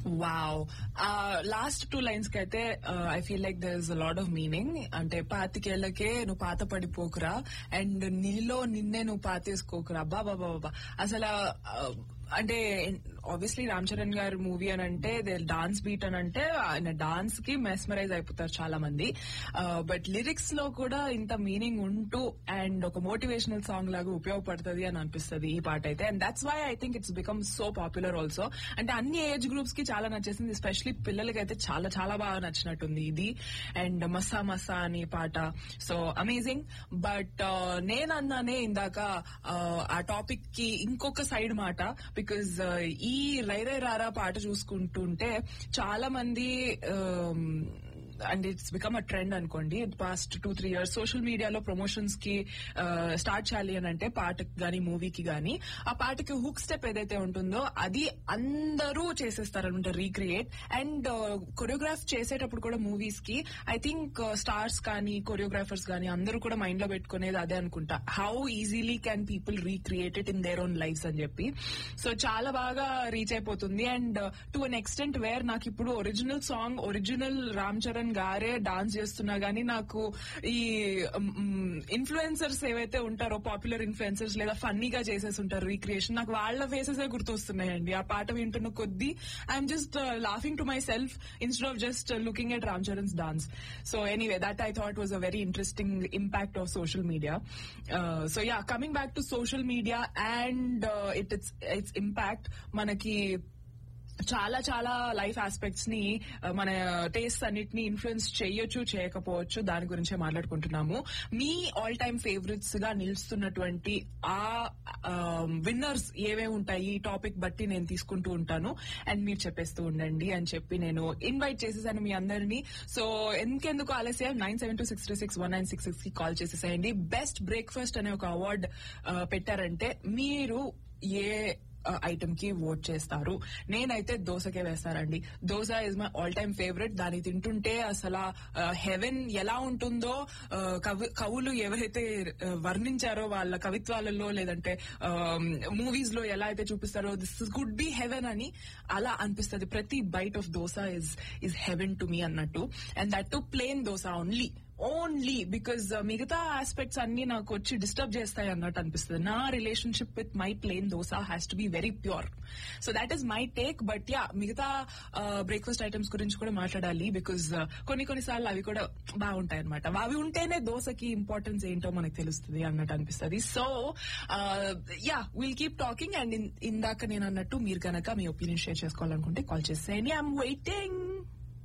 wow last two lines కి అయితే I feel like there is lot of meaning అంటే పాతికేళ్లకే నువ్వు పాత పడిపోకురా అండ్ నీలో నిన్నే నువ్వు పాతేసుకోకురా బాబా బాబా అసలు uh, అంటే ఆబ్వియస్లీ రామ్ చరణ్ గారి మూవీ అని అంటే డాన్స్ బీట్ అని అంటే ఆయన డాన్స్ కి మెస్మరైజ్ అయిపోతారు చాలా మంది బట్ లిరిక్స్ లో కూడా ఇంత మీనింగ్ ఉంటూ అండ్ ఒక మోటివేషనల్ సాంగ్ లాగా ఉపయోగపడుతుంది అని అనిపిస్తుంది ఈ పాట అయితే and that's why I think it's become so popular also అంటే అన్ని ఏజ్ గ్రూప్స్ కి చాలా నచ్చేసింది ఎస్పెషలీ పిల్లలకి అయితే చాలా చాలా బాగా నచ్చినట్టుంది ఇది అండ్ మసా మసా అనే పాట సో అమేజింగ్ బట్ నేను అన్నానే ఇందాక uh, ఆ టాపిక్ కి ఇంకొక సైడ్ మాట బికాజ్ ఈ రైరే రారా పాట చూసుకుంటుంటే చాలా మంది and it's become a trend అనుకోండి past two three years social మీడియాలో ప్రమోషన్స్ కి స్టార్ట్ చేయాలి అని అంటే పాటకి గానీ మూవీకి గానీ ఆ పాటకి హుక్ స్టెప్ ఏదైతే ఉంటుందో అది అందరూ చేసేస్తారు అనమాట రీక్రియేట్ అండ్ కొరియోగ్రాఫ్ చేసేటప్పుడు కూడా మూవీస్ కి ఐ థింక్ స్టార్స్ కానీ కొరియోగ్రాఫర్స్ కానీ అందరూ కూడా మైండ్ లో పెట్టుకునేది అదే అనుకుంటా how easily can people recreate it in their own lives అని చెప్పి సో చాలా బాగా రీచ్ అయిపోతుంది and to an extent where నాకు ఇప్పుడు original song original Ram Charan గారే డాన్స్ చేస్తున్నా గానీ నాకు ఈ ఇన్ఫ్లుయెన్సర్స్ ఏవైతే ఉంటారో పాపులర్ ఇన్ఫ్లుయెన్సర్స్ లేదా ఫన్నీగా చేసేసి ఉంటారు రీక్రియేషన్ నాకు వాళ్ళ ఫేసెస్ గుర్తొస్తున్నాయండి ఆ పాట వింటున్న కొద్దీ I'm just laughing to myself instead of just looking at Ram Charan's dance so anyway that I thought was a very interesting impact of social media so ya coming back to social media and it it's it's impact మనకి చాలా చాలా life aspects ని ఆ, మన taste అన్నిటిని influence చేయొచ్చు చేయకపోవచ్చు దాని గురించే మాట్లాడుకుంటున్నాము మీ ఆల్ టైమ్ ఫేవరెట్స్ గా నిలుస్తున్నటువంటి ఆ విన్నర్స్ ఏవే ఉంటాయి ఈ టాపిక్ బట్టి నేను తీసుకుంటూ ఉంటాను అండ్ మీరు చెప్పేస్తూ ఉండండి అని చెప్పి నేను ఇన్వైట్ చేసేసాను మీ అందరినీ సో ఎందుకెందుకు ఆలస్యం nine seven two six three six one nine six six కి కాల్ చేసేసేయండి బెస్ట్ బ్రేక్ఫాస్ట్ అనే ఒక అవార్డ్ పెట్టారంటే మీరు ఏ ఐటమ్ కి ఓట్ చేస్తారు నేనైతే దోసకే వేస్తానండి dosa is my all time favourite దాన్ని తింటుంటే అసలు హెవెన్ ఎలా ఉంటుందో ఆ, కవి కవులు ఎవరైతే ఆ, వర్ణించారో వాళ్ళ కవిత్వాలలో లేదంటే మూవీస్ లో ఎలా అయితే చూపిస్తారో దిస్ కుడ్ బి హెవెన్ అని అలా అనిపిస్తుంది ప్రతి bite of dosa is is heaven to me అన్నట్టు and that to plain dosa only only because మిగతా ఆస్పెక్ట్స్ అన్ని నాకు వచ్చి డిస్టర్బ్ చేస్తాయి అన్నట్టు అనిపిస్తుంది నా relationship with my plain dosa has to be very pure so that is my take but ya మిగతా బ్రేక్ఫాస్ట్ ఐటమ్స్ గురించి కూడా మాట్లాడాలి బికాజ్ కొన్ని కొన్నిసార్లు అవి కూడా బాగుంటాయి అనమాట అవి ఉంటేనే దోశకి ఇంపార్టెన్స్ ఏంటో మనకు తెలుస్తుంది అన్నట్టు అనిపిస్తుంది so ya will keep talking and ఇందాక నేను అన్నట్టు మీరు కనుక మీ ఒపీనియన్ షేర్ చేసుకోవాలనుకుంటే కాల్ చేసేయండి ఐఎమ్ వెయిటింగ్